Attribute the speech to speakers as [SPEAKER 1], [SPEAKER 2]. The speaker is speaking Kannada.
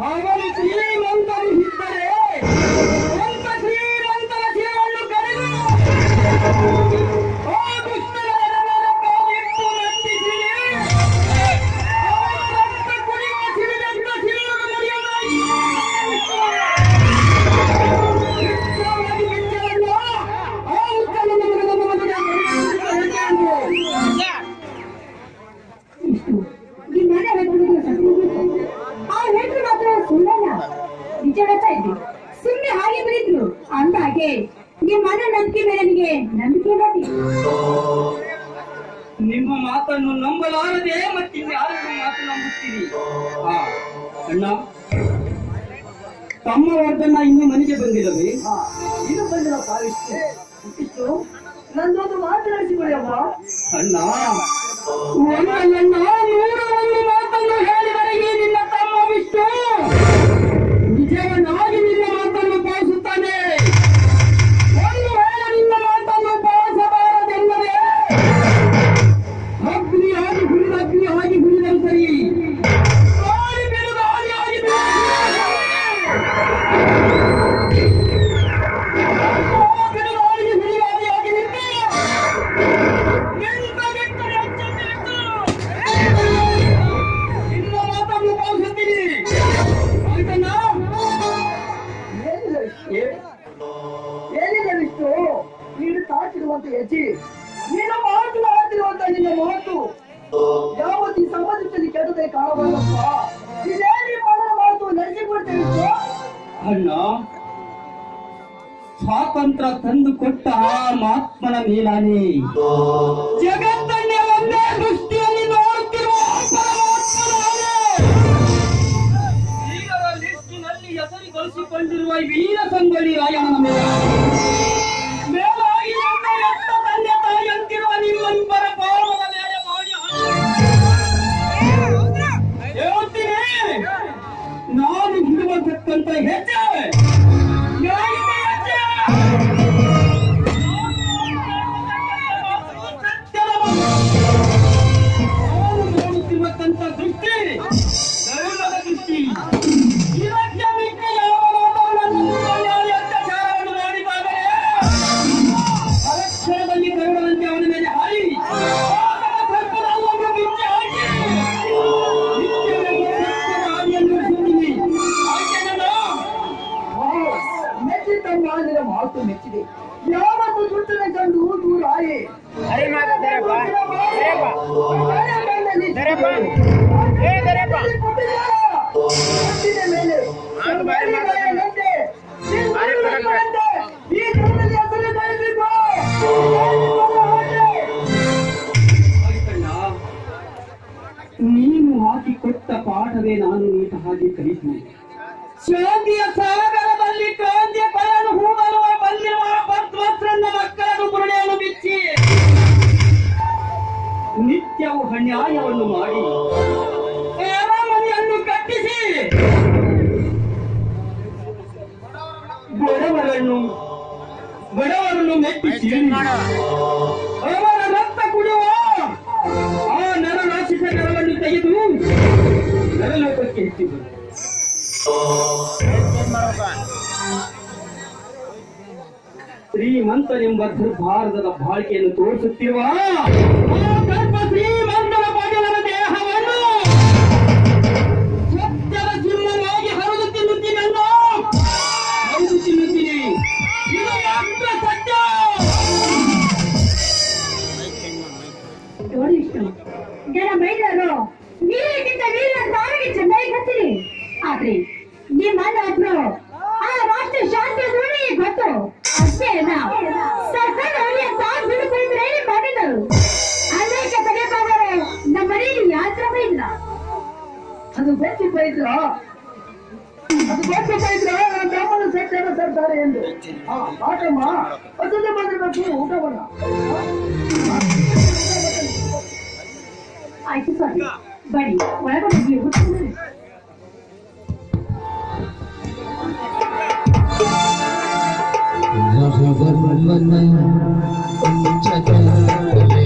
[SPEAKER 1] ಅವನು ಶ್ರೀಮಂತನು ಇದ್ದರೆ ಸ್ವಂತ ಶ್ರೀಮಂತರ ಶಿರವನ್ನು ಕರೆದು ಆ ದುಷ್ಟರ ಎಡವರ ಕಾಲಿಟ್ಟು ನಂದಿಸಿರಿ. ಅವನ ರಕ್ತ ಕುಡಿಯುವ ಸಿಡಿದಂತ ಸಿಡಿಲು ಮುರಿಯುವುದಾಗಿ. ನಿತ್ಯವಾಗಿ ಬಿಚ್ಚಲಲ್ಲ, ಆ ಉತ್ತಮ ಮಗನ ಮಗನಿಗೆ ಹೆಜ್ಜೆಯನ್ನು.
[SPEAKER 2] ಇಷ್ಟು ಈ ಮನೆ ಹೆಸರು ಸತ್ಯ ಆ ಹೆಸರು ಮಾತ್ರ ಸುಳ್ಳಲ್ಲ ನಿಜ ಹೇಳ್ತಾ ಇದ್ವಿ ಸುಮ್ಮನೆ ಹಾಗೆ ಬರೀದ್ರು ಅಂದಾಗೆ ನಿಮ್ಮ ಮನೆ ನಂಬಿಕೆ ಮೇಲೆ ನನಗೆ ನಂಬಿಕೆ ನೋಡಿ
[SPEAKER 1] ನಿಮ್ಮ ಮಾತನ್ನು ನಂಬಲಾರದೆ ಮತ್ತಿನ್ಯಾರನ್ನು ಮಾತು ನಂಬುತ್ತೀರಿ ಹಾ ಅಣ್ಣ ತಮ್ಮ ವರ್ಧನ ಇನ್ನು ಮನೆಗೆ ಬಂದಿಲ್ಲವೇ
[SPEAKER 3] ಇದು ಬಂದಿರಪ್ಪ ಇಷ್ಟು ಇಷ್ಟು ನಂದೊಂದು ಮಾತನಾಡಿಸಿಕೊಳ್ಳಿ ಅಮ್ಮ
[SPEAKER 1] ಅಣ್ಣ ಒಂದಲ್ಲಣ್ಣ ನೂರ ಒಂದು ಮಾತನ್ನು ಹೇಳಿದರೆಗೆ ನಿನ್ನ ತಮ್ಮ ವಿಷ್ಣು ನಿಜವನಾಗಿ ನಿನ್ನ ಮಾತನ್ನು ಪಾಲಿಸುತ್ತಾನೆ ಒಂದು ವೇಳೆ ನಿನ್ನ ಮಾತನ್ನು ಪಾಲಿಸಬಾರದೆಂದರೆ ಅಗ್ನಿ ಆಗಿ ಹುರಿದ ಅಗ್ನಿ ಆಗಿ ಹುರಿದರು ಸರಿ ಗಾಳಿ ಬಿಡುಗ ಆಗಿ
[SPEAKER 3] ಏನಿದೆ ಏನಿದೆ ಇಷ್ಟು ನೀನು ತಾಚಿರುವಂತ ಹೆಜ್ಜೆ ನೀನು ಮಾತು ಮಾಡುತ್ತಿರುವಂತ ನಿನ್ನ ಮಾತು ಯಾವತ್ತಿ ಸಮಾಜದಲ್ಲಿ ಕೆಡದೆ ಕಾಣಬಾರದಪ್ಪ ಇದೇ ನೀ ಮಾಡೋ ಮಾತು ನಡೆಸಿಕೊಡ್ತೇವೆ ಇಷ್ಟು
[SPEAKER 1] ಅಣ್ಣ ಸ್ವಾತಂತ್ರ್ಯ ತಂದು ಕೊಟ್ಟ ಆ ಮಹಾತ್ಮನ ಮೇಲಾನೆ ಜಗತ್ತನ್ನೇ ಒಂದೇ ದೃಷ್ಟಿಯಲ್ಲಿ ನೋಡುತ್ತಿರುವ ಆ ಪರಮಾತ್ಮನ ಆಣೆ. ಈಗದ ಲಿಸ್ಟಿನಲ್ಲಿ ಹೆಸರುಗೊಳಿಸಿಕೊಂಡಿರುವ ವೀರ ಸಂಗೊಳ್ಳಿ ರಾಯಣ್ಣನ ಮೇಲೆ ಮೇಲಾಗಿ ನನ್ನ ಎತ್ತ ತಂದೆ ತಾಯಿಯಂತಿರುವ ನಿಮ್ಮಿಬ್ಬರ ಪಾವನ ಮೇಲೆ ಮಾಡಿ ಹೇಳ್ತೀನಿ ನಾನು ಹಿಡುವತಕ್ಕಂತ ಹೆಜ್ಜೆ ನ್ಯಾಯದ ಹೆಜ್ಜೆ. ಸತ್ಯದ ಮಾತು. ನಾನು ನೋಡುತ್ತಿರುವಕ್ಕಂತ ದೃಷ್ಟಿ ದೈವದ ದೃಷ್ಟಿ ಇದಕ್ಕೆ ಮಿಕ್ಕ ಯಾವನಾದರೂ ನನ್ನನ್ನು ನ್ಯಾಯ ಅತ್ಯಾಚಾರವನ್ನು ಮಾಡಿದ್ದಾದರೆ ಅಲಕ್ಷಣದಲ್ಲಿ ಕರುಣದಂತೆ ಅವನ ಮೇಲೆ ಹಾರಿ ಆತನ ಸರ್ಪದಲ್ಲನ್ನು ಬಿಚ್ಚಿ ಹಾಕಿ ನಿತ್ಯವೂ ಸತ್ಯದ ಹಾದಿಯನ್ನು ಹಿಡಿದಿದ್ದೀನಿ. ಆಯ್ಕೆನಲ್ಲ?
[SPEAKER 3] ಮೆಚ್ಚಿದ್ದಮ್ಮ ನಿನ್ನ ಮಾತು ಮೆಚ್ಚಿದೆ ಯಾವತ್ತು ದುಷ್ಟನ ಕಂಡು ದೂರಾಯಿ
[SPEAKER 4] ಅರೆ ಮಾತ ದರೆಪ್ಪ ದರೆಪ್ಪ ದರೆಪ್ಪ ಏ ದರೆಪ್ಪ
[SPEAKER 3] ಮೇಲೆ
[SPEAKER 4] ಅದು ಬಾರಿ ಮಾತಾಡ್ತಾನೆ. ಬಾರಿ ಮಾತಾಡ್ತಾನೆ.
[SPEAKER 3] ಈ ಕಾಲದಲ್ಲಿ ಹೆಸರು ಬಯಸಬೇಕು
[SPEAKER 1] ಆಯ್ತಣ್ಣ. ನೀನು ಹಾಕಿಕೊಟ್ಟ ಪಾಠವೇ ನಾನು ನೀಟ ಹಾಗೆ ಕಲಿತು ಶಾಂತಿಯ ಸಾಗರದಲ್ಲಿ ಕ್ರಾಂತಿಯ ಪಯಣ ಹೂಡಲು ಬಂದಿರುವ ಭದ್ವಸ್ರನ್ನ ಮಕ್ಕಳನ್ನು ಬುರುಡೆಯನ್ನು ಬಿಚ್ಚಿ ನಿತ್ಯವೂ ಅನ್ಯಾಯವನ್ನು ಮಾಡಿ ಅರಮನೆಯನ್ನು ಕಟ್ಟಿಸಿ ಬಡವರನ್ನು ಬಡವರನ್ನು ಮೆಟ್ಟಿಸಿ ಅವರ ರಕ್ತ ಕುಡಿಯುವ ಆ ನರನಾಶಿಕ ನರವನ್ನು ತೆಗೆದು ನರಲೋಕಕ್ಕೆ ಹೆಚ್ಚಿದರು ಶ್ರೀಮಂತನೆಂಬ ದುರ್ಭಾರತದ ಬಾಳಿಕೆಯನ್ನು ತೋರಿಸುತ್ತಿರುವ ಆ ಗರ್ಭ ಶ್ರೀಮಂತನ ಬಡವನ ದೇಹವನ್ನು ಸತ್ಯದ ಸಿಂಹವಾಗಿ ಹರಿದು ತಿನ್ನುತ್ತೀನಲ್ಲ ಹರಿದು ತಿನ್ನುತ್ತೀನಿ ಇದು ಮಾತ್ರ ಸತ್ಯ
[SPEAKER 2] ನೋಡಿ ಇಷ್ಟು ಜನ ಮಹಿಳೆಯರು ನೀರಿಗಿಂತ ನೀರಿನ ತಾಯಿಗೆ ಚೆನ್ನಾಗಿ ಗೊತ್ತಿರಿ ಆದ್ರೆ ನಿಮ್ಮ ಮಾತು ಆ ರಾಷ್ಟ್ರ ಶಾಂತಿ ನೋಡಿ ಗೊತ್ತು ಅಷ್ಟೇ ಅಲ್ಲ ಸರ್ಕಾರ ಅವರಿಗೆ ತಾವು ಬಿಡುತ್ತಿದ್ರೆ ಮಾಡಿದರು ಅನೇಕ ತಲೆಬಾದರು ನಮ್ಮ ಮನೆಯಲ್ಲಿ ಯಾತ್ರ ಇಲ್ಲ
[SPEAKER 3] ಅದು ಬೆಚ್ಚಿ ಪೈತ್ರ ಅದು ಬೆಚ್ಚಿ ಪೈತ್ರ ಬ್ರಾಹ್ಮಣ ಸತ್ಯನ ಸರ್ತಾರೆ ಎಂದು ಆ ಪಾಠಮ್ಮ ಹೊಸದು ಬಂದಿರಬೇಕು ಊಟವನ್ನ
[SPEAKER 2] ಆಯ್ತು ಸ್ವಾಮಿ ಬನ್ನಿ ಒಳಗಡೆ ನೀವು ಕೂತ್ಕೊಳ್ಳಿ.
[SPEAKER 5] ರಘುವರ್ಮನ ಕುಂಚದ